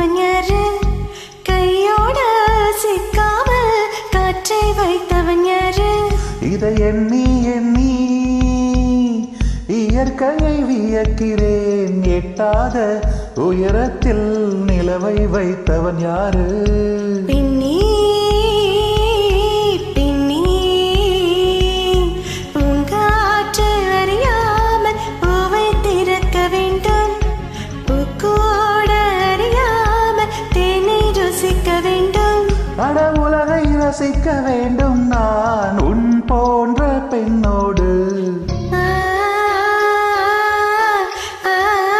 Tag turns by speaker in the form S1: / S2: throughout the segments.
S1: வைத்தவன் யாரு கையோட சிக்காமல் காற்றை வைத்தவன் யாரு
S2: இதை எண்ணி எண்ணி இயற்கையை வியக்கிறேன் எட்டாத உயரத்தில் நிலவை வைத்தவன் யாரு
S1: பின்னி பின்னி பூங்காற்று அறியாமல் பூவை திறக்க வேண்டும் பூக்கூட அறியாமல் தேனை ருசிக்க வேண்டும்
S2: அட உலகை ரசிக்க வேண்டும் நான் உன் போன்ற பெண்ணோடு
S1: ஆ, ஆ,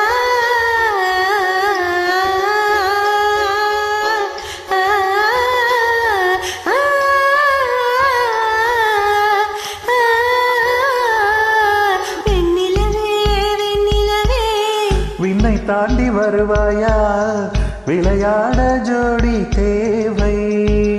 S1: ஆ, ஆ, வெண்ணிலவே வெண்ணிலவே
S2: விண்ணை தாண்டி வருவாயா விளையாட ஜோடி தேவை